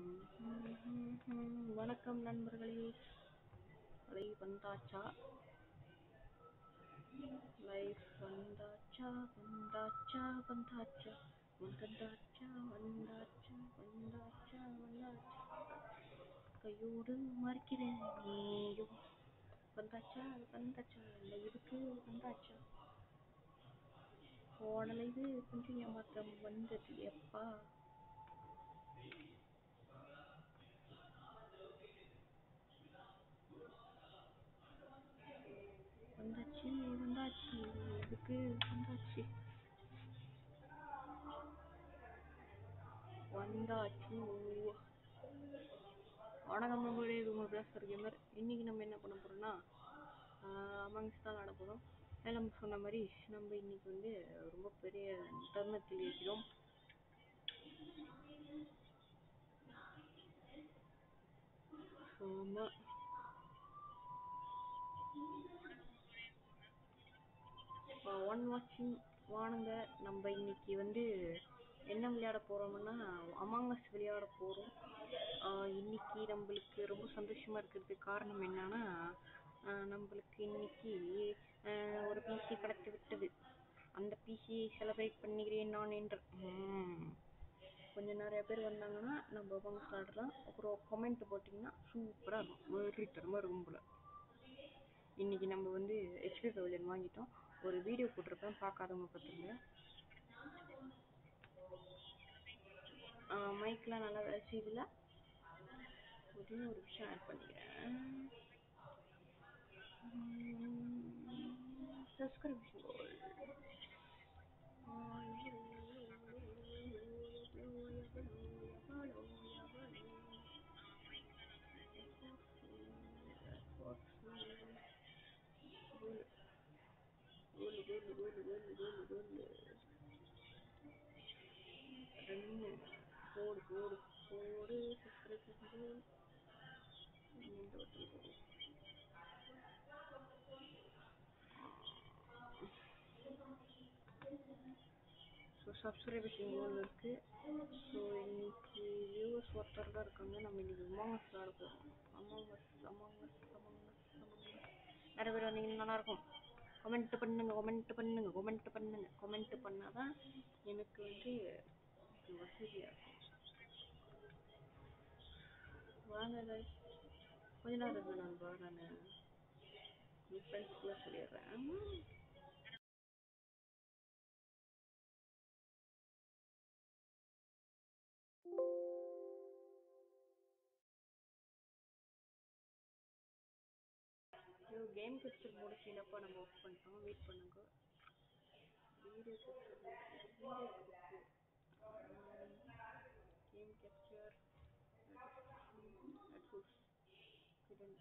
வணக்கம் நண்பர்களே லைவ் வந்தாச்சா லைவ் வந்தாச்சா வந்தாச்சா வந்தாச்சா வந்தாச்சா வந்தாச்சா வந்தாச்சா வந்தாச்சா கையோடு மறைக்கிறேன் நீயும் வந்தாச்சா வந்தாச்சா லைவுக்கு வந்தாச்சா போன லைவு கொஞ்சம் ஏமாற்றம் வந்தது எப்பா வந்தாச்சு வந்தாச்சு இதுக்கு வந்தாச்சு வந்தாச்சு வணக்கம் நம்பளே இது உங்க பேசுற கேமர் இன்னைக்கு நம்ம என்ன பண்ண போறோம்னா அமங்ஸ் தான் விளாட போறோம் அதில் நம்ம சொன்ன மாதிரி நம்ம இன்னைக்கு வந்து ரொம்ப பெரிய தருணத்தில் இருக்கிறோம் ஆமா ஒன் வாட்சிங் வானுங்க நம்ம இன்னைக்கு வந்து என்ன விளையாட போறோம்னா அமாங்கஸ் விளையாட போறோம் ஆஹ் இன்னைக்கு நம்மளுக்கு ரொம்ப சந்தோஷமா இருக்கிறதுக்கு காரணம் என்னன்னா ஆஹ் நம்மளுக்கு இன்னைக்கு ஆஹ் ஒரு பிசி கிடைத்து விட்டது அந்த பிசியை செலிப்ரேட் பண்ணுகிறேன் நான் என்று உம் கொஞ்சம் நிறைய பேர் வந்தாங்கன்னா நம்ம அமாங்கஸ் விளையாடலாம் அப்புறம் கமெண்ட் போட்டிங்கன்னா சூப்பரா இருக்கும் வெறித்தனமா இருக்கும் போல இன்னைக்கு நம்ம வந்து ஹெச்பி பவலியன் வாங்கிட்டோம் ஒரு வீடியோ போட்டிருப்பேன் பார்க்காதவங்க பார்த்துங்க மைக்லாம் நல்லா வேலை செய்யுதுல ஒரே ஒரு விஷயம் ஆட் பண்ணிக்கிறேன் சப்ஸ்கிரிப்ஷன் கோல் கோல் கோல் கோல் கோல் கோல் ரெண்டு போடு போடு போடு சப்ஸ்கிரைப் கோல் இந்த ஒருத்தர் போடு ஸோ சப்ஸ்கிரைபேஷன் கோல் இருக்கு ஸோ இன்னைக்கு வியூவர்ஸ் ஒருத்தர் தான் இருக்காங்க நம்ம இன்னைக்கு அமாங்கஸ் விளாட போகிறோம் அமாங்கஸ் அமாங்கஸ் அமாங்கஸ் அமாங்கஸ் நிறைய பேர் வந்தீங்கன்னா நல்லா இருக்கும் கமெண்ட் பண்ணுங்க கமெண்ட் பண்ணுங்க கமெண்ட் பண்ணுங்க கமெண்ட் பண்ணாதான் எனக்கு வந்து இது வசதியா இருக்கும் வாங்க guys. கொஞ்ச நேரம் இருக்கு நண்பா நான் என் ஃப்ரெண்ட்ஸ்க்குள்ள சொல்லிடுறேன் ஐயோ கேம் கேப்சர் மோடு கீழப்பா நம்ம ஒர்க் பண்ணிட்டோம் வெயிட் பண்ணுங்க வீடியோ கேப்சர் கேம் கேப்சர் அட்புட்ஸ் கிரண்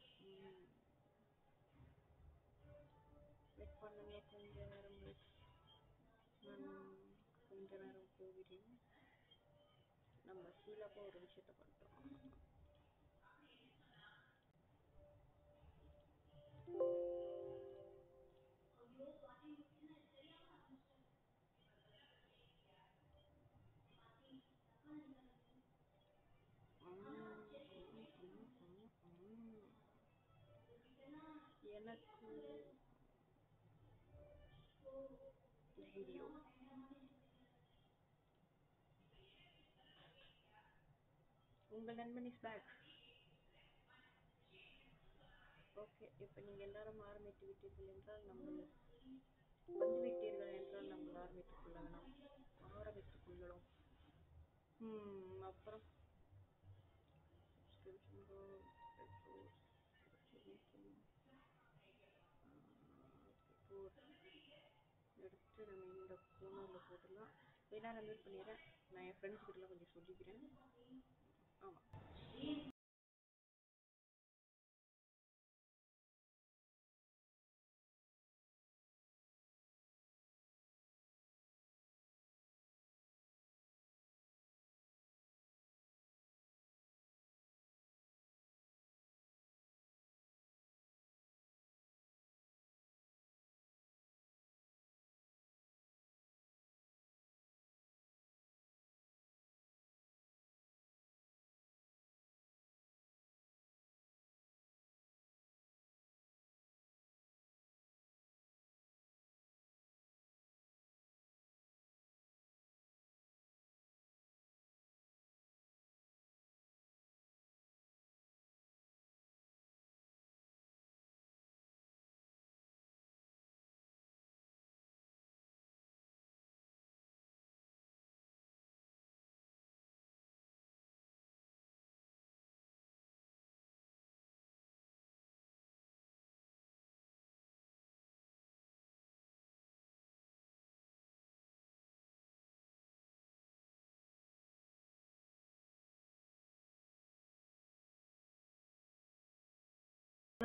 வெயிட் பண்ணுங்க கொஞ்ச நேரம் wait. நான் கொஞ்ச நேரம் போகிறேன் நம்ம கீழப்பா ஒரு விஷயத்த பண்ணிட்டோம் எனக்கு வீடியோ உங்கள் நண்பன் இஸ் பேக் ஓகே இப்போ நீங்க எல்லாரும் ஆரம்பித்து விட்டீர்கள் என்றால் நம்ம வந்து விட்டீர்கள் என்றால் நம்ம ஆரம்பித்துக் கொள்ளலாம் ஆரம்பித்துக் கொள்ளலாம் ம் அப்புறம் subscription goal, resource, anything. போர் எடுத்து நம்ம இந்த கோனரில் போட்டுடலாம் வேணா நான் மீட் பண்ணிடுறேன் நான் என் ஃப்ரெண்ட்ஸ் கிட்டலாம் கொஞ்சம் சொல்லிக்கிறேன் ஆமாம்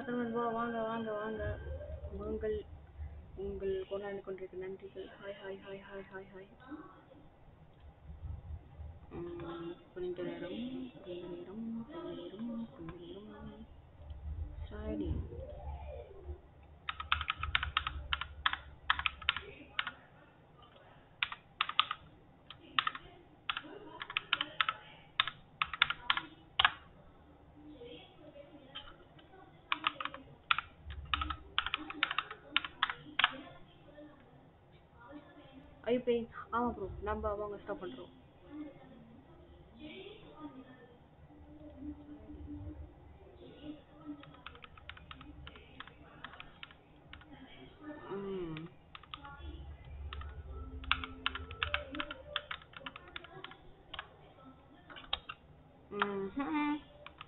கஸ்டமர் வா வாங்க வாங்க வாங்க வாங்கள் உங்கள் கொண்டாடி கொண்டிருக்க நன்றிகள் hi hi hi hi hi hi கொஞ்ச நேரம் கொஞ்ச நேரம் கொஞ்ச நேரம் கொஞ்ச நேரம் ஸ்லைடிங் ஐ பேயிங் ஆமா ப்ரோ நம்ம அவங்க ஸ்டாப் பண்றோம் ம் ம்ஹும்.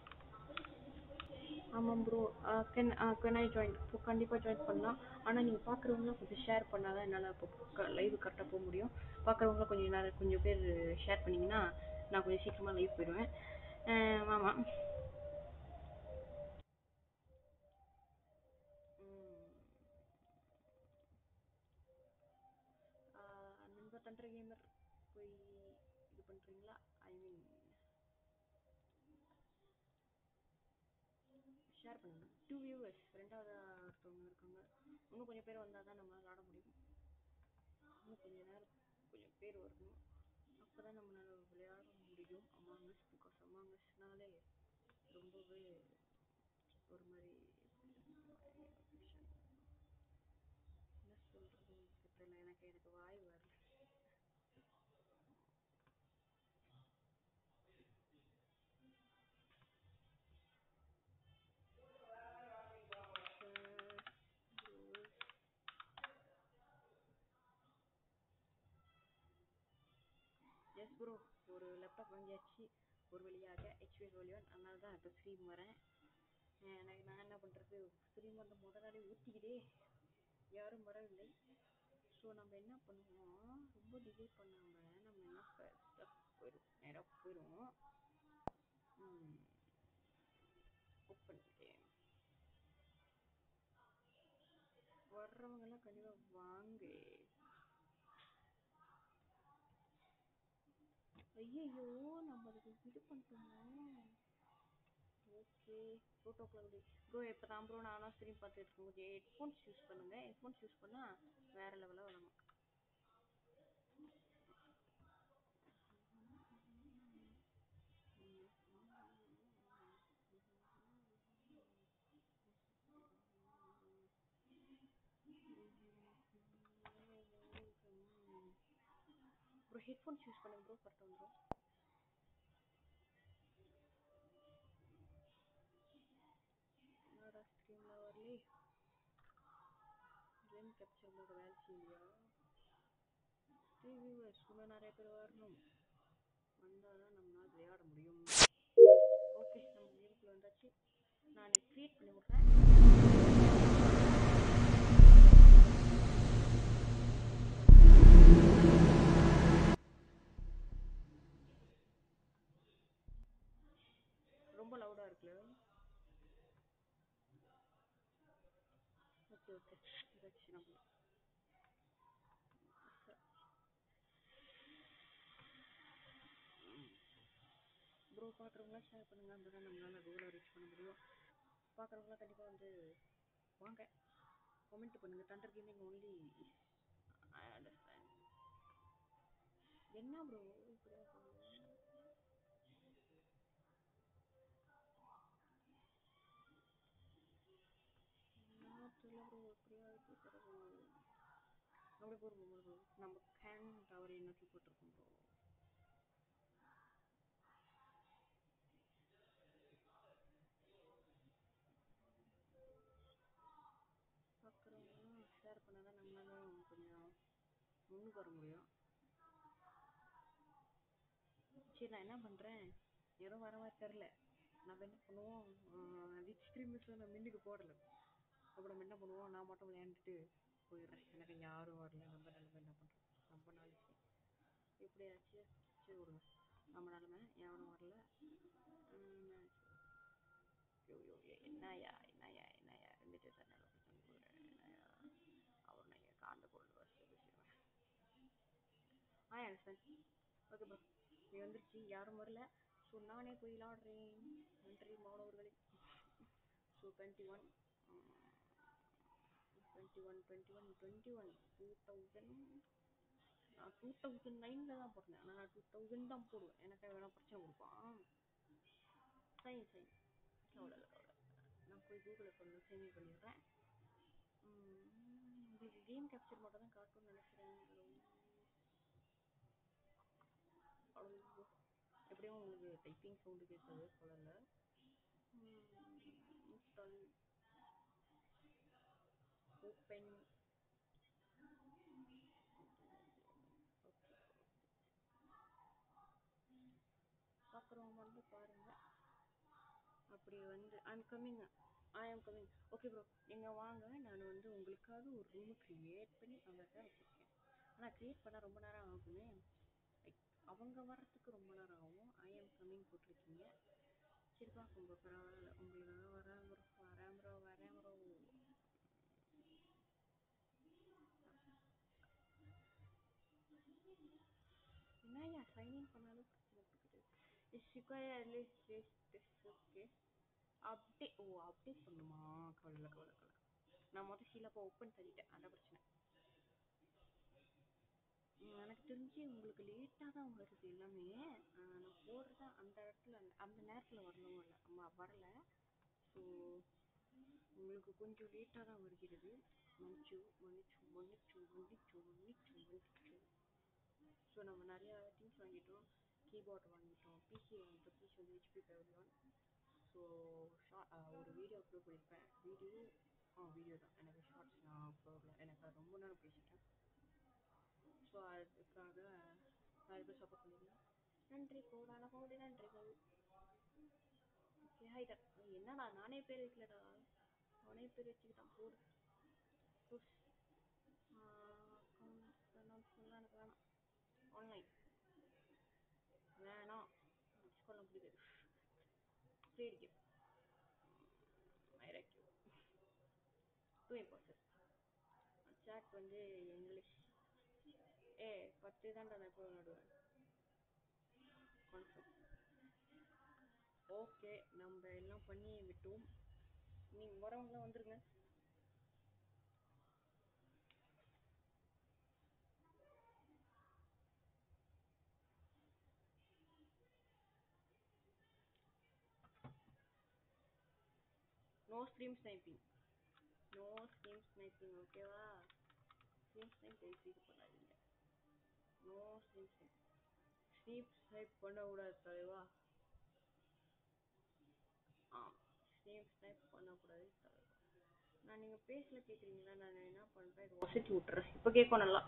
ஆமாம் bro can can I join இப்போ கண்டிப்பாக ஜாயின் பண்ணலாம் ஆனால் நீங்கள் பார்க்குறவங்களாம் கொஞ்சம் ஷேர் பண்ணால் தான் என்னால் இப்போ லைவ் கரெக்டாக போக முடியும் பார்க்குறவங்களாம் கொஞ்சம் நேரம் கொஞ்சம் பேர் ஷேர் பண்ணிங்கன்னா நான் கொஞ்சம் சீக்கிரமாக லைவ் போயிடுவேன் அஹ் ஆமாம் நண்பர் தண்டர் கேமர் போய் இது பண்ணுறீங்களா ஐ மீன் ஷேர் பண்ணுங்க டூ வியூவர்ஸ் ரெண்டாவது ஒருத்தவங்க இருக்காங்க இன்னும் கொஞ்சம் பேர் வந்தால் தான் நம்மளால் ஆட முடியும் இன்னும் கொஞ்ச நேரம் கொஞ்சம் பேர் வரணும் அப்போ தான் நம்மளால் விளையாட முடியும் அமாங்கஸ் பிகாஸ் அமாங்கஸ்னாலே ரொம்பவே ஒரு மாதிரி என்ன சொல்கிறது உங்களுக்கு தெரியல எனக்கு எனக்கு வாய் வரல எஸ் ப்ரோ ஒரு லேப்டாப் வாங்கியாச்சு ஒரு வழியாக ஹெச்பிஎஸ் ஒலிவன் அதனால தான் இப்போ ஸ்ட்ரீம் வரேன் அஹ் எனக்கு நான் என்ன பண்ணுறது ஸ்ட்ரீம் வந்த முத நாளே ஊற்றிக்கிட்டே யாரும் வரவில்லை ஸோ நம்ம என்ன பண்ணுவோம் ரொம்ப டிலே பண்ணாமல் நம்ம என்ன ஃபஸ்ட்டாக போயிடும் நேராக போயிடுவோம் ஓப்பன் கேம் வர்றவங்கெல்லாம் கண்டிப்பாக வாங்க ஐயையோ நம்ம அதுக்கு இது பண்ணிட்டோமோ ஓகே ப்ரோட்டோக்கால் ப்ரோ இப்போ தான் ப்ரோ நானும் ஸ்க்ரீன் பார்த்துட்டு இருக்கேன் கொஞ்சம் ஹெட்ஃபோன்ஸ் யூஸ் பண்ணுங்க ஹெட்ஃபோன்ஸ் யூஸ் பண்ணால் வேறு லெவலில் விளாடலாம் ப்ரோ ஹெட்ஃபோன்ஸ் யூஸ் பண்ணுங்க ப்ரோ கரெக்டாக வந்துடும் என்னடா ஸ்க்ரீனில் வரலே கேம் கேப்சர் மோட வேலை செய்யலையா ரிவ்யூவர்ஸ் இன்னும் நிறைய பேர் வரணும் வந்தால் தான் நம்மளால் விளையாட முடியும் ஓகே நம்ம கேமுக்குள்ள வந்தாச்சு நான் க்ரியேட் பண்ணி விட்றேன் ரொம்ப லவுடாக இருக்குல்ல ஓகே ஓகே இதாச்சு நம்ம ப்ரோ பார்க்குறவங்களாம் ஷேர் பண்ணுங்க அப்போ தான் நம்மளால் கோலை ரீச் பண்ண முடியும் பார்க்குறவங்களாம் கண்டிப்பாக வந்து வாங்க கமெண்ட் பண்ணுங்க thunder gaming only I understand என்ன ப்ரோ இப்படியா சொல்லுங்க தெரியல ப்ரோ எப்படியா இது பிறகு அப்படி போகிறோம் ப்ரோ நம்ம கேன் டவர் என்னத்தி போட்டிருக்கோம் ப்ரோ பார்க்குறவங்களாம் ஷேர் பண்ணால் தான் நம்மளால கொஞ்சம் முன்னுக்கு வர முடியும் சரி நான் என்ன பண்ணுறேன் யாரும் வர மாதிரி தெரில நம்ம என்ன பண்ணுவோம் விச் ஸ்ட்ரீமர்ஸில் நான் மின்னுக்கு போடலை அப்போ நம்ம என்ன பண்ணுவோம் நான் மட்டும் விளையாண்டுட்டு போயிடுறேன் எனக்கு யாரும் வரல நம்ம நிலமை என்ன பண்ணுறது ரொம்ப நாளைக்கு எப்படியாச்சு சரி விடுங்க நம்ம நிலமை யாரும் வரல உம், ஐயோ, ஐயோ, என்னய்யா என்னய்யா என்னய்யா அந்த கோல்டு வாஷ் பேசிடுவேன் ஆ அண்டர்ஸ்டாண்ட் ஓகே ப்ரோ நீ வந்துருச்சு யாரும் வரல ஸோ நானே போய் விளாடுறேன் நன்றி மாணவர்களே so twenty one twenty one twenty one twenty one two thousand நான் டூ தௌசண்ட் நைனில் தான் பிறந்தேன் ஆனால் நான் டூ தௌசண்ட் தான் போடுவேன் எனக்கு வேணா பிரச்சனை கொடுப்பான் சைன் சைன் கவலை இல்லை கவலை இல்லை. நான் போய் கூகுள் அக்கௌண்ட்டில் சேவ் பண்ணிடுறேன் உம், உங்களுக்கு கேம் கேப்சர் மட்டும் தான் காட்டும்னு நினைக்கிறேன் ஹலோ ஹலோ எப்படியும் உங்களுக்கு டைப்பிங் சவுண்டு கேட்காது போல இல்லை இன்ஸ்டால் ஓப்பன் பார்க்குறவங்க வந்து பாருங்க அப்படி வந்து ஐம் கம்மிங் ஐ ஆம் கம்மிங் ஓகே ப்ரோ நீங்கள் வாங்க நான் வந்து உங்களுக்காக ஒரு ரூமு க்ரியேட் பண்ணி அங்கே தான் வச்சுருக்கேன் ஆனால் க்ரியேட் பண்ண ரொம்ப நேரம் ஆகுமே லைக் அவங்க வர்றதுக்கு ரொம்ப நேரம் ஆகும் ஐ ஆம் கம்மிங் போட்டிருக்கீங்க சரி பார்க்கும் ப்ரோ பரவாயில்ல உங்களுக்காக வரேன் ப்ரோ வரேன் ப்ரோ வரேன் ப்ரோ என்னய்யா சைன் இன் பண்ணாலும் பிரச்சனை கொடுக்குது is require list list okay update oh update பண்ணுமா கவலை கவலை கவலை நான் மொதல் ஷீலப்போ ஓப்பன் தள்ளிட்டேன் அதான் பிரச்சனை ம், எனக்கு தெரிஞ்சு உங்களுக்கு லேட்டாக தான் வருது எல்லாமே ஆ, நான் போடுறது அந்த இடத்துல அந்த அந்த நேரத்தில் வரணும் இல்லை அம்மா வரல ஸோ உங்களுக்கு கொஞ்சம் லேட்டாக தான் வருகிறது மன்னிச்சு மன்னிச்சு மன்னிச்சு மன்னிச்சு மன்னிச்சு மன்னிச்சு ஸோ நம்ம நிறையா திங்ஸ் வாங்கிட்டோம் கீபோர்ட் வாங்கிட்டோம் பிசி வாங்கிட்டோம் பிசி வந்து HP favourite one so short ஒரு வீடியோ அப்லோட் பண்ணியிருப்பேன் வீடியோ ஆ வீடியோ தான் எனக்கு ஷார்ட்ஸ் நான் அப்லோடில் எனக்கு அது ரொம்ப நேரம் பேசிட்டேன் ஸோ அதுக்காக நிறைய பேர் சப்போர்ட் பண்ணிருந்தேன் நன்றி கோடான கோடி நன்றிகள் ஓகே ஹைடா என்னடா நானே பேர் வைக்கலடா அவனே பேர் வச்சுக்கிட்டான் போடு புஷ் அனௌன்ஸ்மெண்ட்லாம் எனக்கு வேணாம் ஆன்லைன் வேணாம் டிஸ்கவுண்ட்லாம் பிடிக்காது ஃப்ரீ கேம் ஐராக்கியோ டூ இம்பார்ட்டன்ட் சாட் வந்து இங்கிலீஷ் ஏ பத்து தான்டா நான் எப்போ விளையாடுவேன் கன்ஃபார்ம் ஓகே நம்ம எல்லாம் பண்ணி விட்டோம் நீங்க வரவங்களாம் வந்துருங்க no stream sniping no stream sniping ஓகேவா ஸ்ட்ரீம் ஸ்னைப் தயவு இது பண்ணாதீங்க no stream snipe stream snipe பண்ணக்கூடாது தலைவா ஆ ஸ்ட்ரீம் ஸ்னைப் பண்ணக்கூடாது தலைவா நான் நீங்கள் பேசல கேட்குறீங்களா நான் என்ன பண்ணுறேன் இது வசதி விட்டுறேன் இப்போ கேட்கும் நல்லா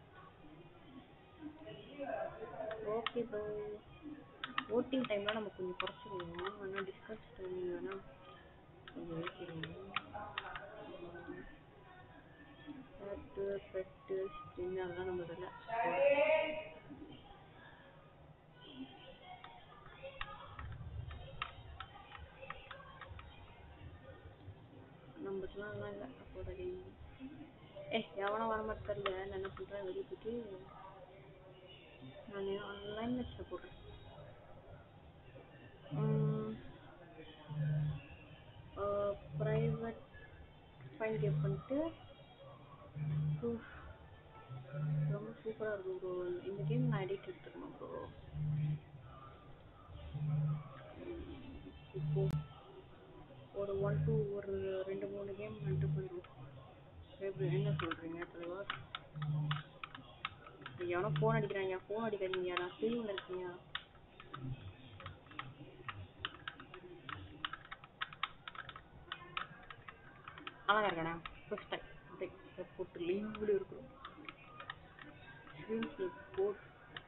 ஓகே ப்ரோ ஓட்டிங் டைம்லாம் நம்ம கொஞ்சம் குறைச்சிருவோம் ஆனால் டிஸ்கஸ் டைமிங் வேணால் கொஞ்சம் ஏற்றிடுவோம் பேட்டு பெட்டு ஸ்கின் அதெல்லாம் நம்ம இதில் நம்மளுக்குலாம் அதெல்லாம் இல்லை அப்போட ஏ எவனும் வர மாதிரி தெரியல நான் என்ன பண்ணுறேன் வெளியே போயிட்டு நான் ஆன்லைன் மேட்ச்சில் போடுறேன் ப்ரைவேட் ஃபைன் கேப் பண்ணிட்டு proof. ரொம்ப சூப்பராக இருக்கும் ப்ரோ இந்த கேம் நான் எடிட் எடுத்துக்கணும் ப்ரோ இப்போ ஒரு ஒன் டூ ஒரு ரெண்டு மூணு கேம் வந்துட்டு போயிடும் எப்படி என்ன சொல்கிறீங்க தலைவா எவனோ ஃபோன் அடிக்கிறாங்க ஃபோன் அடிக்காதீங்க நான் ஸ்க்ரீனில் இருக்கீங்க அழகா இருக்கானே ஃபர்ஸ்ட் டைம் அப்படியே போட்டு லீவ்ல இருக்கிறோம் ஸ்க்ரீன் சேவ் போட்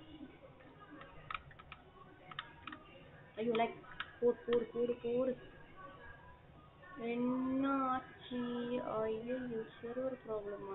ஐயோ லைக் போடு போடு போடு போடு என்ன ஆச்சு ஐயோ சர்வர் ப்ராப்ளமா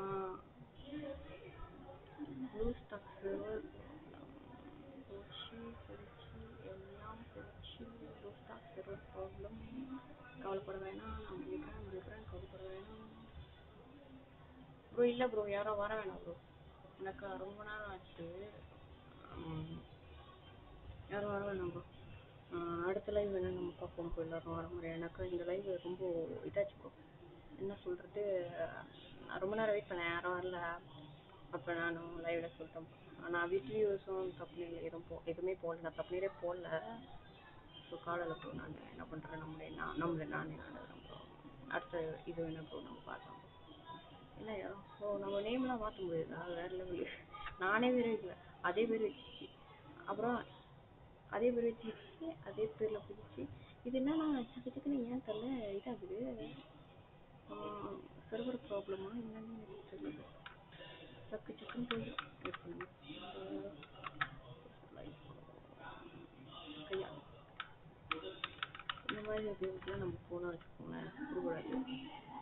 ப்ளூ ஸ்டாக் சர்வர் போச்சு போச்சு எல்லாம் போச்சு ப்ளூ ஸ்டாக் சர்வர் ப்ராப்ளம் கவலைப்பட வேணாம் நான் இருக்கிறேன் இருக்கிறேன் கவலைப்பட வேணாம் ப்ரோ இல்ல ப்ரோ யாரும் வர வேணாம் ப்ரோ எனக்கு ரொம்ப நேரம் ஆச்சு ம், யாரும் வர வேணாம் ப்ரோ அடுத்த லைவ் வேணா நம்ம பார்ப்போம் ப்ரோ எல்லாரும் வர முடியும் எனக்கு இந்த லைவ் ரொம்ப இதாச்சு ப்ரோ என்ன சொல்றது நான் ரொம்ப நேரம் வெயிட் பண்ணேன் யாரும் வரல அப்போ நான் லைவ்ல சொல்லிட்டேன் நான் வீக்லி யூஸும் தப்புனீங்க எதுவும் போ எதுவுமே போடல நான் தப்புனீரே போடல ஸோ காலையில் ப்ரோ நான் என்ன பண்ணுறேன் நம்மளே நான் நம்மளே நானே நடக்கிறேன் ப்ரோ அடுத்த இது வேணா ப்ரோ நம்ம பார்த்தோம் இல்லையா ஸோ நம்ம நேம்லாம் மாற்ற முடியாதா வேற லெவலு நானே பேர் வைக்கல அதே பேர் வச்சு அப்புறம் அதே பேர் வச்சு அதே பேரில் போயிடுச்சு இது என்னன்னா சக்கு சக்குன்னு ஏன் தெரியல இதாகுது சர்வர் ப்ராப்ளமா என்னன்னு எனக்கு தெரியல சக்கு சக்குன்னு போயிடும் வெயிட் பண்ணுங்க கையா இந்த மாதிரி கேம்ஸ்லாம் நம்ம போனால் வச்சுக்கோங்களேன் விடக்கூடாது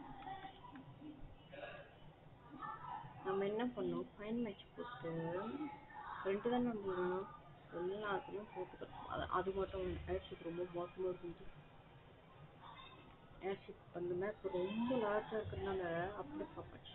நம்ம என்ன பண்ணோம் ஃபைன் மேட்ச் போட்டு ரெண்டு தான் நம்ம வேணும் எல்லாத்துலையும் போட்டுக்கிறோம் அது அது மட்டும் ஏர்ஷிப் ரொம்ப மோசமாக இருந்துச்சு ஏர்ஷிப் அந்த மேப் ரொம்ப லார்ஜாக இருக்கிறதுனால அப்படியே பார்ப்பாச்சு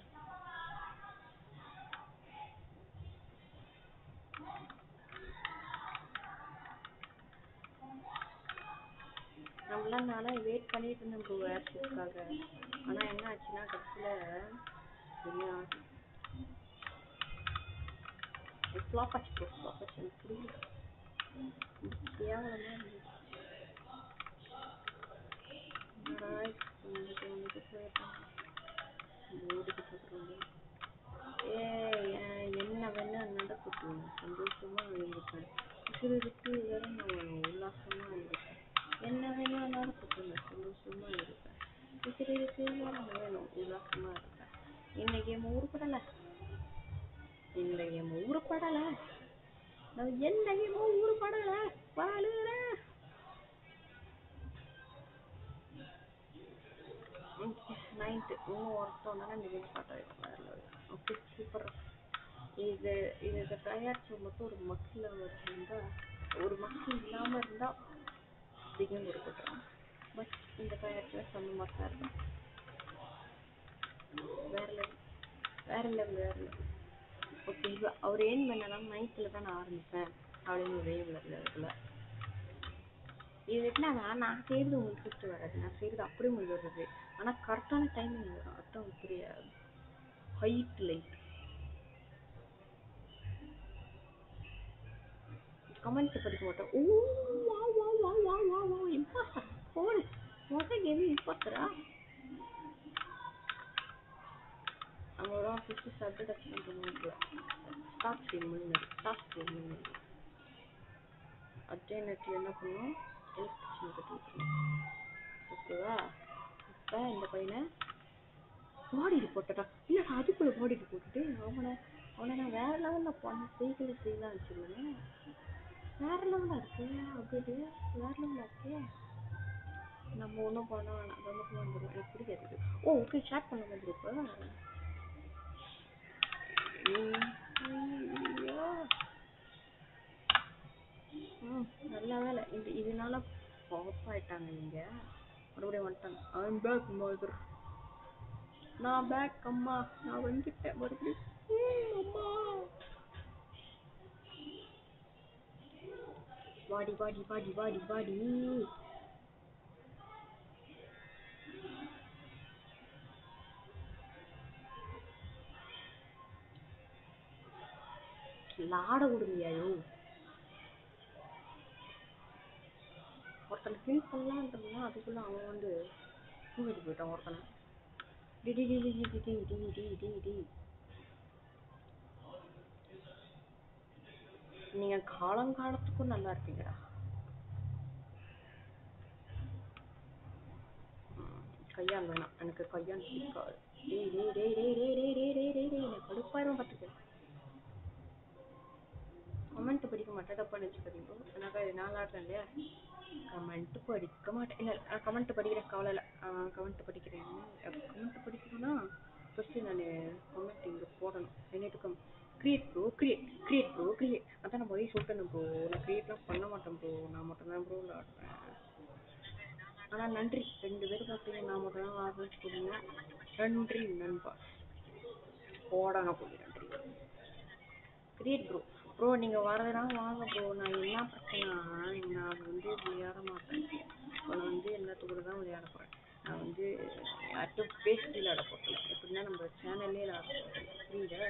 நம்மளாம் நாளாக வெயிட் பண்ணிட்டு இருந்தோம் ப்ரோ ஏர்ஷிப்காக ஆனால் என்ன ஆச்சுன்னா கடைசியில் என்ன ஃப்ளாப் ஆச்சு ப்ரோ ஃப்ளாப் ஆச்சு எனக்கு புரியல கேவலமாக இருந்துச்சு என்னடா வந்துட்டு வந்துட்டு போயிட்டாங்க ஓடிக்கிட்டு இருக்கிறோம் ஏய் ஏன் என்ன வேணா நடக்கட்டும் சந்தோஷமா இருந்துப்பேன் உசுருக்கு வேற நான் உல்லாசமா இருந்துப்பேன் என்ன வேணா நடக்கட்டும் நான் சந்தோஷமா இருப்பேன் உசுருக்கு வேற நான் வேணும் உல்லாசமா இருப்பேன் இன்னைக்கு என் உருப்படலை இன்னைக்கு என் உருப்படலை நான் என்னைக்குமோ உருப்படலை வாழுறேன் நைன்த்து இன்னும் ஒருத்தவங்க இந்த கேம் ஸ்டார்ட் ஆகிடும் வேறு ஓகே சூப்பர் இது இது தயாரிச்ச மட்டும் ஒரு மக்கில் வச்சுருந்தா ஒரு மக்கள் இல்லாமல் இருந்தால் அதிகம் கொடுத்துட்றான் பட் இந்த தயாரிச்ச சொன்ன மாதிரி தான் இருக்கும் வேற லெவல் வேற லெவல் வேற லெவல் ஓகே அவர் ஏன் பண்ணலாம் நைன்த்தில் தான் நான் ஆரம்பிப்பேன் அப்படின்னு ஒரு எய்மில் இருக்குல்ல இது என்னன்னா நான் செய்கிறது உங்களுக்கு ஃபஸ்ட்டு வராது நான் செய்கிறது அப்படியே உங்களுக்கு வருது ஆனால் கரெக்டான டைமிங் வரும் அதுதான் உங்களுக்கு புரியாது ஹைட் லைட் கமெண்ட் படிக்க மாட்டேன் ஓ வா வா வா வா வா வா இம்பாஸ்டர் போடு மொதல் கேம் இம்பாஸ்டரா அவங்களோட ஃபிஃப்டி சப்ஜெக்ட் பண்ணுவாங்க ஸ்டாப் ஸ்ட்ரீம் முன்னாடி ஸ்டாப் ஸ்ட்ரீம் முன்னாடி அல்டர்னேட்டிவ் என்ன பண்ணும் எலக்ட்ரிஷியன் கட்டி விட்டுருணும் ஓகேவா இப்போ இந்த பையனை பாடிட்டு போட்டடா இல்லை அதுக்குள்ளே பாடிட்டு போட்டுட்டு அவனை அவனை நான் வேற லெவலில் பண்ண செய்கலை செய்யலாம் வச்சுருந்தேன் வேற லெவலாக இருக்கு அப்படி வேற லெவலாக இருக்கே நம்ம ஒன்றும் பண்ண வேணாம் நமக்கு வந்துடும் எனக்கு பிடிக்காது ஓ ஓகே ஷேர் பண்ண மாதிரி இப்போ ஐயோ ம் நல்ல வேலை இது இதனால பாப் ஆயிட்டாங்க நீங்க மறுபடியும் வந்துட்டாங்க ஐம் பேக் மதர் நான் பேக் அம்மா நான் வந்துட்டேன் மறுபடியும் ம், அம்மா வாடி வாடி வாடி வாடி வாடி லாட விடுங்கய்யோ ஒருத்தனை ஃபீல் பண்ணலான்றதுனா அதுக்குள்ள அவன் வந்து தூக்கிட்டு போயிட்டான் ஒருத்தனை டி டி டி டி டி டி டி டி டி டி நீங்க காலங்காலத்துக்கும் நல்லா இருப்பீங்கடா ம், கையால் வேணாம் எனக்கு கையால் பிடிக்காது டேய் டேய் டேய் டேய் டேய் டேய் டேய் டேய் டேய் டேய் எனக்கு கடுப்பாயிரும் பார்த்துக்க கமெண்ட் படிக்க மாட்டேன் தப்பா நினச்சிக்காதீங்க எனக்கு இது நான் ஆடுறேன் இல்லையா கமெண்ட் படிக்க மாட்டேன் இல்லை கமெண்ட் படிக்கிறேன் கவலை இல்லை கமெண்ட் படிக்கிறேன் கமெண்ட் படிக்கணும்னா ஃபஸ்ட்டு நான் கமெண்ட் இங்கே போடணும் என்னட்டு come create bro create create bro create அதான் நான் போய் சொல்லிட்டேன் ப்ரோ நான் கிரியேட்லாம் பண்ண மாட்டேன் ப்ரோ நான் மட்டும் தான் ப்ரோ விளாடுறேன் ஆனால் நன்றி ரெண்டு பேரும் பார்த்தீங்க நான் மட்டும் தான் ஆரம்பிச்சு கொடுங்க நன்றி நண்பா போடா நான் போயிடுறேன் கிரியேட் ப்ரோ ப்ரோ நீங்க வரதுனா வாங்க ப்ரோ நான் என்ன பிரச்சனைனா நான் வந்து விளையாட மாட்டேன் நான் வந்து எல்லாத்து தான் விளையாட போறேன் நான் வந்து யார்கிட்டயும் பேசி விளையாட போறதில்ல எப்படின்னா நம்ம சேனல்லே விளையாட போறதில்ல புரியுதா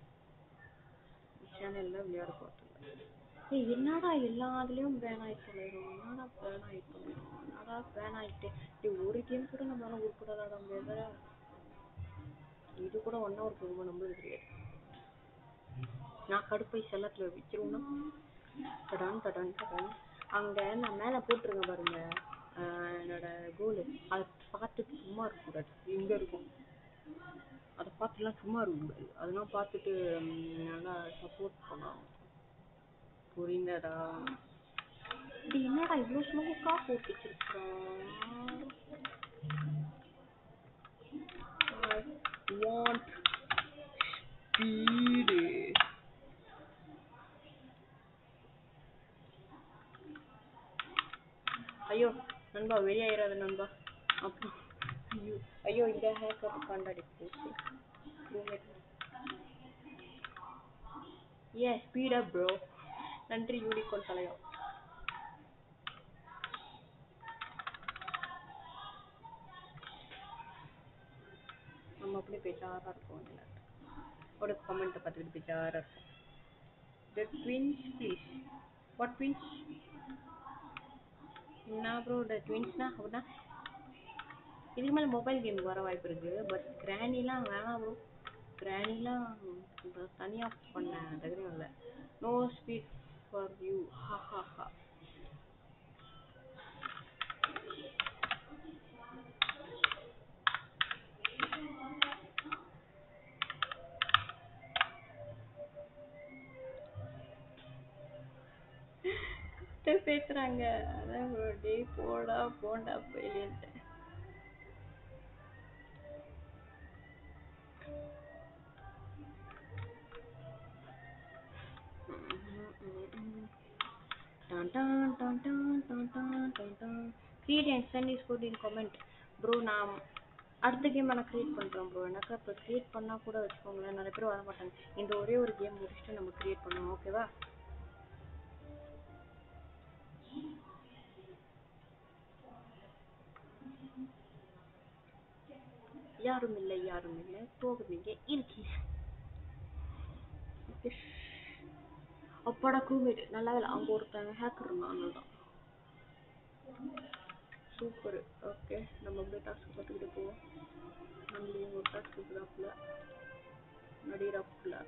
சேனல்ல விளையாட போறதில்ல ஏய் என்னடா எல்லா இதுலயும் பேன் ஆயிட்டு போயிடும் என்னடா பேன் ஆயிட்டு போயிடும் என்னடா பேன் ஆயிட்டு டேய் ஒரு கேம் கூட நம்மளால உருப்பட விளையாட முடியாதா இது கூட ஒன் ஹவர் போகுமா நம்மளுக்கு தெரியாது நான் கடுப்பை செல்லத்துல வச்சிருவேன்னா தடான் தடான் தடான் அங்க நான் மேல போட்டிருக்கேன் பாருங்க ஆஹ் என்னோட கோல் அதை பார்த்துட்டு சும்மா இருக்கக்கூடாது இங்க இருக்கும் அதை பார்த்துலாம் சும்மா இருக்கக்கூடாது அதெல்லாம் பார்த்துட்டு ம், நல்லா சப்போர்ட் பண்ணணும் புரிந்ததா இது என்னடா இவ்வளோ ஸ்லோக்கா போட்டு வச்சிருக்கான் I want speed. ஐயோ நண்பா வெளியாயிராத நண்பா அப்போ ஐயோ ஐயோ இந்த ஹேக்கர் காண்டாடி போச்சு ஏ ஸ்பீடா ப்ரோ நன்றி யூனிகார்ன் தலையம் நம்ம அப்படியே பேச்சாரா இருப்போம் இதுல. ஒரு கமெண்ட் பார்த்துக்கிட்டு பேச்சாரா இருப்போம் The twins please. What twins? என்ன ப்ரோ இந்த ட்வின்ஸ்னா அப்படின்னா இதுக்கு மேலே மொபைல் கேம் வர வாய்ப்பு இருக்கு பட் கிராணிலாம் வேணாம் ப்ரோ கிராணிலாம் தனியாக பண்ண தைரியம் இல்லை நோ ஸ்பீட் ஃபார் யூ ஹா ஹா ஹா பேசுறாங்க அதான் bro, டேய் போடா bonda போயிலேன்ட்டு Dun, dun, dun, dun, dun, dun, dun, dun. Create and send is good in comment. Bro, நான் அடுத்த கேம் நான் கிரியேட் பண்றேன் ப்ரோ எனக்கு இப்போ கிரியேட் பண்ணா கூட வச்சுக்கோங்களேன் நிறைய பேர் வர மாட்டாங்க இந்த ஒரே ஒரு கேம் முடிச்சுட்டு நம்ம கிரியேட் பண்ணுவோம் ஓகேவா யாரும் இல்லை யாரும் இல்லை போகும் இங்கே இருக்கீங்க அப்பாடா crewmate நல்ல வேலை அங்க ஒருத்தன் ஹேக்கர் இருந்தான் அதனாலதான் சூப்பர் ஓகே நம்ம அப்படியே டாஸ்க் பார்த்துக்கிட்டு போவோம் நம்மளும் ஒரு டாஸ்க் இருக்குதாப்புல நடிகராப்புல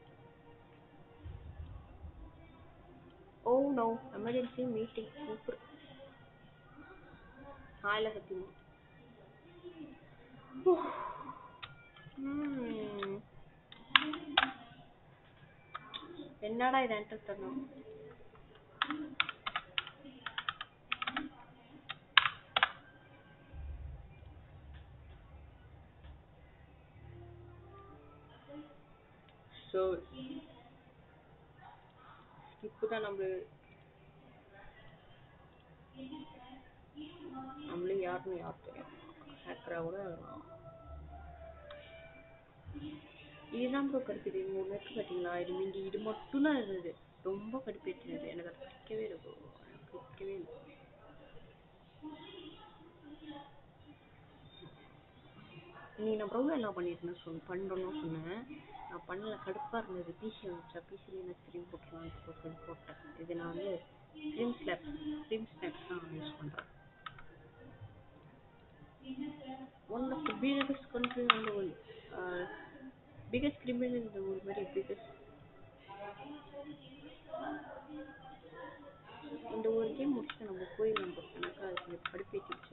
oh no emergency meeting super ஆயில சத்தியமா ம். என்னடா இது என்டர் தரணும் ஸோ ஸ்கிப்பு தான் நம்ம நம்மளே யாருன்னு யார் தெரியும் ஹேக்கராக கூட இருக்கலாம். இதுதான் ப்ரோ கடுக்குது இங்க ஒன்று இருக்கு பார்த்தீங்களா இது மீண்டி இது மட்டும் தான் இருந்தது ரொம்ப கடுப்பேற்றினது எனக்கு அது பிடிக்கவே இல்லை ப்ரோ எனக்கு பிடிக்கவே இல்லை நீ நான் ப்ரௌன் எல்லாம் பண்ணிருந்தேன் சொன்ன பண்ணுறோன்னு சொன்னேன் நான் பண்ணல கடுப்பாக இருந்தது பிசி வந்துச்சா பிசியில் என்ன ஸ்க்ரீன் போட்டுருவான்னு சொல்லி போட்டேன் இது நான் வந்து ஸ்க்ரீன் ஸ்லாப் ஸ்க்ரீன் ஸ்னாப்ஸ் தான் யூஸ் பண்ணுறேன் one of the biggest country in the world. Uh, biggest criminal in the world, very biggest. இந்த ஒரு கேம் முடிச்சுட்டு நம்ம போயிடலாம் bro. எனக்கு அது கொஞ்சம் கடுப்பேத்திடுச்சு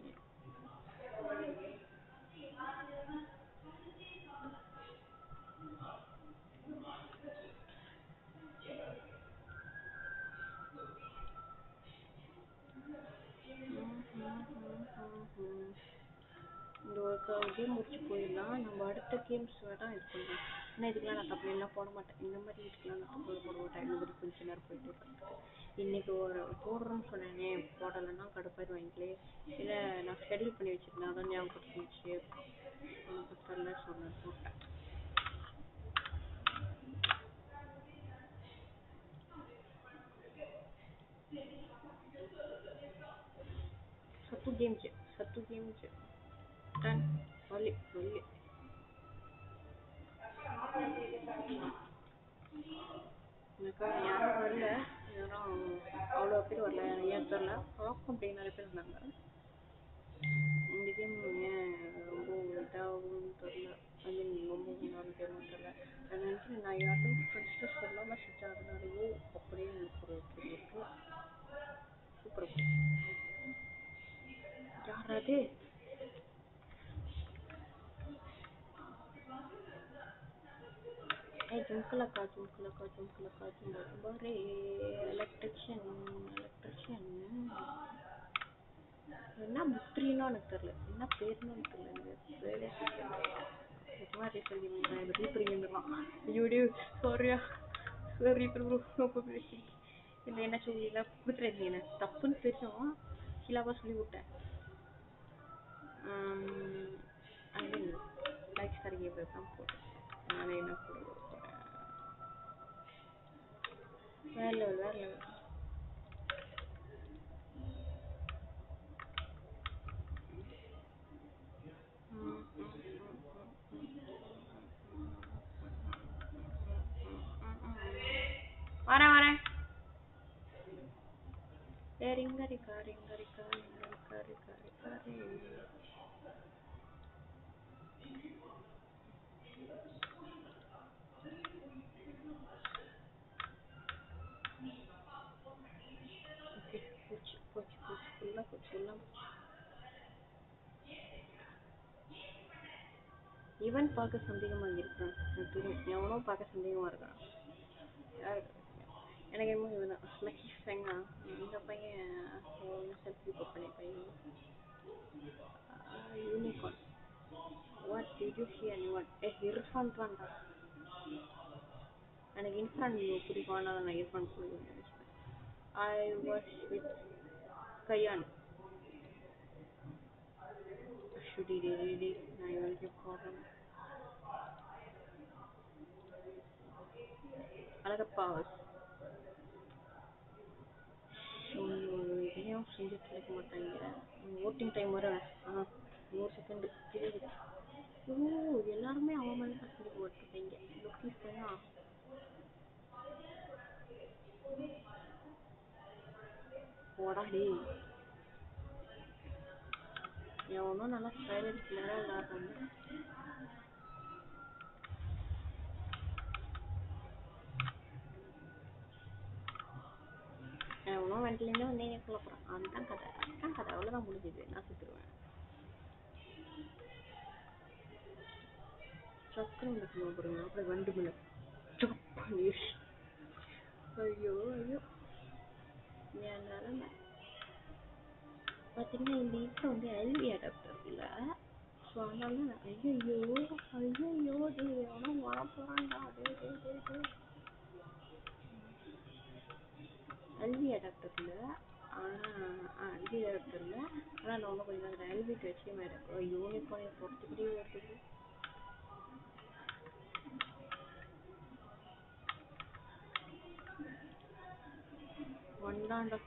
இந்த ஒரு கேம் முடிச்சு போயிடலாம் நம்ம அடுத்த கேம்ஸ் தான் இது பண்ணலாம் ஆனால் இதுக்கெல்லாம் நான் தப்பு எல்லாம் போட மாட்டேன் இந்த மாதிரி இதுக்கெல்லாம் நான் தப்பு போட மாட்டேன் இந்த மாதிரி கொஞ்ச நேரம் போயிட்டு இருப்பேன் இன்னைக்கு ஒரு போடுறேன்னு சொன்னேனே போடலைன்னா கடுப்பாயிருவாங்களே இல்லை நான் ஷெட்யூல் பண்ணி வச்சிருந்தேன் அதான் ஞாபகப்படுத்திச்சு எனக்கு தெரில சொன்னேன் போட்டேன் சத்து கேம்ஸ் சத்து கேம்ஸ் டன் வள்ளி வள்ளி எனக்கு யாரும் வரல யாரும் அவ்வளோ பேர் வரல ஏன் தெரியல பார்க்கும் அப்படி நிறைய பேர் இருந்தாங்க இந்த கேம் ஏன் ரொம்ப இதாகும்னு தெரியல ஐ மீன் ரொம்ப நாள் கேம்னு தெரியல நான் நினைக்கிறேன் நான் யார்ட்டும் ஃப்ரெண்ட்ஸ்கிட்ட சொல்லாமல் ஸ்விட்ச் ஆகுதுனாலையோ அப்படியே எனக்கு ஒரு கேள்வி இருக்கு சூப்பர் யார் அது ஏய் ஜும்கலக்கா ஜும்கலக்கா ஜும்கலக்கா ஜும்பாரே எலக்ட்ரிஷியன் எலக்ட்ரிஷியன் என்ன முத்திரின்னு எனக்கு தெரியல என்ன பேருன்னு எனக்கு தெரியல எனக்கு பேரே சுத்தமாக ரீசல் கேம் ரீப்பர் கேம் தான் ஐயோடியோ சாரியா சார் ரீப்பர் ப்ரோ ரொம்ப பேசி இல்லை என்ன சொல்லல கொடுத்துருந்தீங்க எனக்கு தப்புன்னு பேசுவோம் கீழாவா சொல்லி விட்டேன் ஐ மீன் லைக்ஸ் தரீங்க பேர் தான் போட்டேன் நான் என்ன போட போகிறேன் வேற லெவல் வேற லெவல் வரேன் வரேன் ஏ ரிங்க ரிக்கா ரிங்க ரிக்கா ரிங்க ரிக்கா ரிக்கா ரிக்கா ரே ஓகே போச்சு போச்சு போச்சு ஃபுல்லாக போச்சு ஃபுல்லாக போச்சு இவன் பார்க்க சந்தேகமா இருக்கான் எனக்கு தெரியும் எவனோ பார்க்க சந்தேகமா இருக்கான் யாரு எனக்கு என்னமோ இவன் தான் லக்கி ஃபெங்கா இந்த பையன் செல்ஃபி புக் பண்ணி பையன் unicorn what did you hear and what a Irfan தான்டா எனக்கு இன்ஃபான் பிடிக்கும் ஆனால் நான் இர்ஃபான் பிடிக்கும் நினைச்சேன் ஐ வாஸ் வித் கயான் should he really நான் இவனுக்கு போடுறேன் அழகப்பா இதையும் செஞ்சுட்டு இருக்க மாட்டாங்க ஓட்டிங் டைம் வர ஆ நூறு செகண்ட் தெரியுது ஓ எல்லாருமே அவன் மேலே தான் செஞ்சு போட்டுருப்பீங்க லுக்கி பண்ணா போடா டேய் எவனோ நல்லா ஸ்டைலர் பிளேயராக விளாட்றாங்க எவனோ வண்டிலேருந்து வந்து என்னை கொல்ல போகிறான் அதுதான் கதை அதுதான் கதை அவ்வளோதான் முடிஞ்சுது நான் செத்துருவேன் சக்கரம் வைக்கணும் பாருங்க அப்புறம் வண்டு மேலே பண்ணி ஐயோ ஐயோ என் நிலமை பார்த்தீங்கன்னா இந்த வீட்டில் வந்து எல்வி அடாப்டர் இல்லை ஸோ அதனால தான் ஐயோ ஐயோ டே எவனோ வர போகிறான்டா டே டே டே டே எல்வி அடாப்டர் இல்லை ஆனால் எல்வி அடாப்டர் இல்லை ஆனால் நான் ஒன்றும் கொஞ்சம் நேரம் எல்வி வச்சே மேடம் யூனிஃபார்ம் போட்டுக்கிட்டே வருது வந்தாண்டா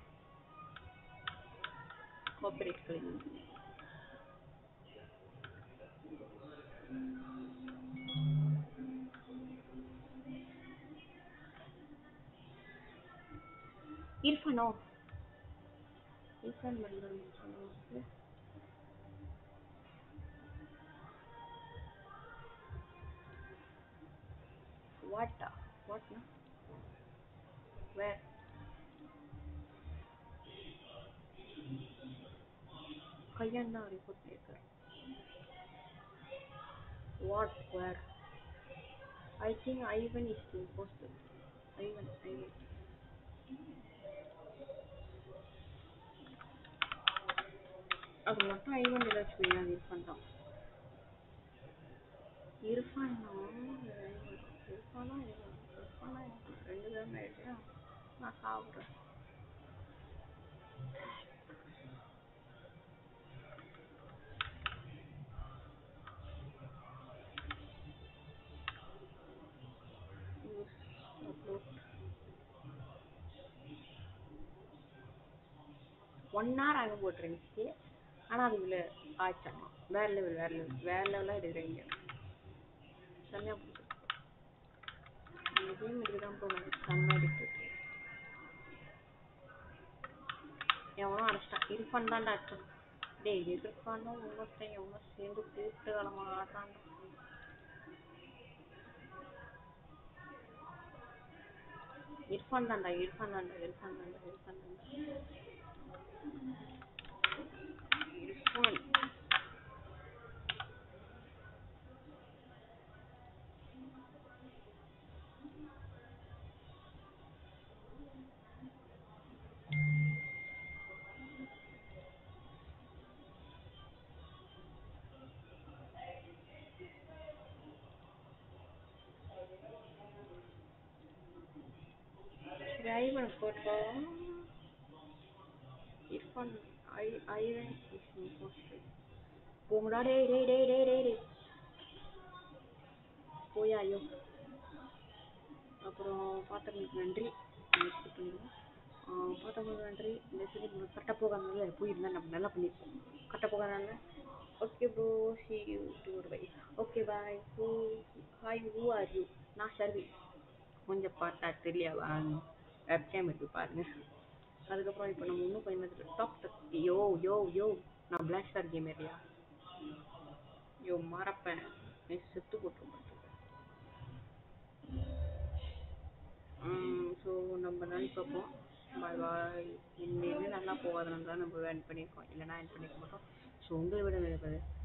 காப்பரேட் கழிவு இர்ஃபானோ இர்ஃபான் மல்லன் சொன்னாங்க வாட்டா வாட்னா வேர் கல்யாண் தான் ரிப்போர்ட் பண்ணியிருக்காரு what where I think Ivan is the impostor Ivan Ivan அது மட்டும் ஐவன் இல்லை வச்சுக்கோங்க அது இர்ஃபான் தான் இர்ஃபானா இர்ஃபானா இர்ஃபானா ரெண்டு பேரும் ஆயிடுச்சா நான் சாப்பிட்றேன் ஒன் ஹவர் ஆக போட்டுருந்துச்சு ஆனா அது இல்ல ஆச்சமா வேற level வேற level வேற level ஆ எடுக்குறீங்க செமையா போகுது இதே மாதிரி தான் bro செம்ம addict எவனோ அடிச்சிட்டான் இர்பான் தான்டா அடிச்சான் டேய் இர்பானும் இன்னொருத்தன் எவனோ சேர்ந்து கூப்பிட்டு கிளம்ப ஆடுறான்டா இர்ஃபான் தான்டா இர்ஃபான் தான்டா இர்ஃபான் தான்டா இர்ஃபான் தான்டா இர்ஃபான் சரி Ivan photo Irfan I Ivan போங்கடா டேய் டேய் டேய் டேய் டேய் டேய் போயா ஐயோ அப்புறம் பார்த்தவங்களுக்கு நன்றி skip பண்ணிடுவோம். ஆஹ் பார்த்தவங்களுக்கு நன்றி இந்த சரி கட்ட போகாதனால போயிருந்தா நம்ம நல்லா பண்ணிருப்போம் கட்ட போகாதனால okay bro see you to bye okay bye who hi who are you நான் ஷர்வி கொஞ்சம் பார்த்தா தெரியவா வெப்கேம் இருக்கு பாருங்க அதுக்கப்புறம் இப்போ நம்ம இன்னும் கொஞ்சம் டாப் தட்டி யோ யோ யோ நான் black star game area yo மறப்பேன் நீ செத்து போட்டுருப்பேன் ஸோ நம்ம நாளைக்கு பார்ப்போம் பாய் பாய் இன்னும் நல்லா போகாதனால தான் நம்ம வேன் பண்ணியிருக்கோம் இல்லைனா வேன் பண்ணியிருக்க மாட்டோம் ஸோ உங்களை விட